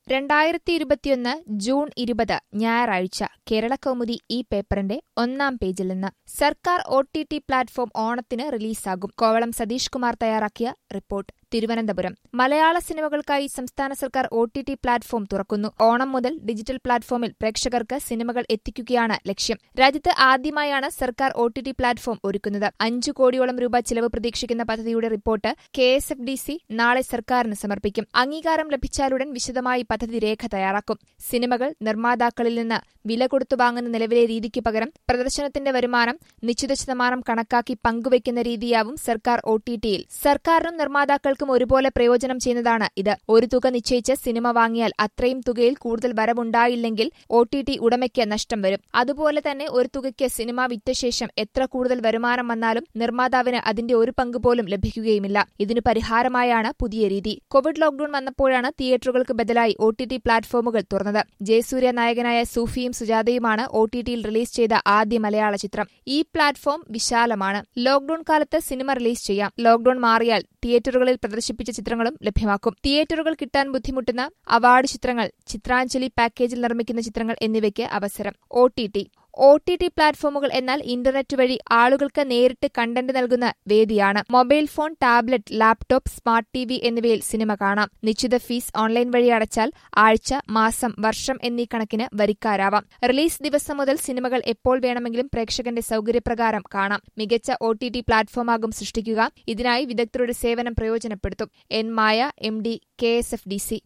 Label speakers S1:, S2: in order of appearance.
S1: രണ്ടായിരത്തി ഇരുപത്തിയൊന്ന് ജൂൺ ഇരുപത് ഞായറാഴ്ച കേരളകൗമുദി ഈ പേപ്പറിന്റെ ഒന്നാം പേജിൽ നിന്ന് സർക്കാർ ഒ ടി ടി പ്ലാറ്റ്ഫോം ഓണത്തിന് റിലീസാകും കോവളം സതീഷ് കുമാർ തയ്യാറാക്കിയ റിപ്പോർട്ട് തിരുവനന്തപുരം മലയാള സിനിമകൾക്കായി സംസ്ഥാന സർക്കാർ ഒ ടി ടി പ്ലാറ്റ്ഫോം തുറക്കുന്നു ഓണം മുതൽ ഡിജിറ്റൽ പ്ലാറ്റ്ഫോമിൽ പ്രേക്ഷകർക്ക് സിനിമകൾ എത്തിക്കുകയാണ് ലക്ഷ്യം രാജ്യത്ത് ആദ്യമായാണ് സർക്കാർ ഒ ടി ടി പ്ലാറ്റ്ഫോം ഒരുക്കുന്നത് അഞ്ചു കോടിയോളം രൂപ ചിലവ് പ്രതീക്ഷിക്കുന്ന പദ്ധതിയുടെ report K S F D C നാളെ സർക്കാരിന് സമർപ്പിക്കും അംഗീകാരം ലഭിച്ചാലുടൻ വിശദമായി പദ്ധതി രേഖ തയ്യാറാക്കും സിനിമകൾ നിർമ്മാതാക്കളിൽ നിന്ന് വില കൊടുത്തു വാങ്ങുന്ന നിലവിലെ രീതിക്ക് പകരം പ്രദർശനത്തിന്റെ വരുമാനം നിശ്ചിത ശതമാനം കണക്കാക്കി പങ്കുവയ്ക്കുന്ന രീതിയാവും സർക്കാർ ഒ ടി ടിയിൽ സർക്കാരിനും നിർമ്മാതാക്കൾക്കും ഒരുപോലെ പ്രയോജനം ചെയ്യുന്നതാണ് ഇത് ഒരു തുക നിശ്ചയിച്ച് സിനിമ വാങ്ങിയാൽ അത്രയും തുകയിൽ കൂടുതൽ വരവുണ്ടായില്ലെങ്കിൽ ഒ ടി ടി ഉടമയ്ക്ക് നഷ്ടം വരും അതുപോലെ തന്നെ ഒരു തുകയ്ക്ക് സിനിമ വിറ്റ ശേഷം എത്ര കൂടുതൽ വരുമാനം വന്നാലും നിർമ്മാതാവിന് അതിന്റെ ഒരു പങ്ക് പോലും ലഭിക്കുകയുമില്ല ഇതിനു പരിഹാരമായാണ് പുതിയ രീതി കോവിഡ് ലോക്ഡൌൺ വന്നപ്പോഴാണ് തിയേറ്ററുകൾക്ക് ബദലായി ഒ ടി ടി പ്ലാറ്റ്ഫോമുകൾ തുറന്നത് ജയസൂര്യ നായകനായ സൂഫിയും സുജാതയുമാണ് ഒ ടി ടിയിൽ റിലീസ് ചെയ്ത ആദ്യ മലയാള ചിത്രം ഈ പ്ലാറ്റ്ഫോം വിശാലമാണ് ലോക്ഡൌൺ കാലത്ത് സിനിമ റിലീസ് ചെയ്യാം ലോക്ഡൌൺ മാറിയാൽ തിയേറ്ററുകളിൽ പ്രദർശിപ്പിച്ച ചിത്രങ്ങളും ലഭ്യമാക്കും തിയേറ്ററുകൾ കിട്ടാൻ ബുദ്ധിമുട്ടുന്ന അവാർഡ് ചിത്രങ്ങൾ ചിത്രാഞ്ജലി പാക്കേജിൽ നിർമ്മിക്കുന്ന ചിത്രങ്ങൾ എന്നിവയ്ക്ക് അവസരം O T T O T T പ്ലാറ്റ്ഫോമുകൾ എന്നാൽ ഇന്റർനെറ്റ് വഴി ആളുകൾക്ക് നേരിട്ട് കണ്ടന്റ് നൽകുന്ന വേദിയാണ് mobile phone tablet laptop smart T V എന്നിവയിൽ സിനിമ കാണാം നിശ്ചിത ഫീസ് ഓൺലൈൻ വഴി അടച്ചാൽ ആഴ്ച മാസം വർഷം എന്നീ കണക്കിന് വരിക്കാരാവാം റിലീസ് ദിവസം മുതൽ സിനിമകൾ എപ്പോൾ വേണമെങ്കിലും പ്രേക്ഷകന്റെ സൗകര്യപ്രകാരം കാണാം മികച്ച ഒ ടി ടി പ്ലാറ്റ്ഫോമാകും സൃഷ്ടിക്കുക ഇതിനായി വിദഗ്ധരുടെ സേവനം പ്രയോജനപ്പെടുത്തും N Maya M D K S F D C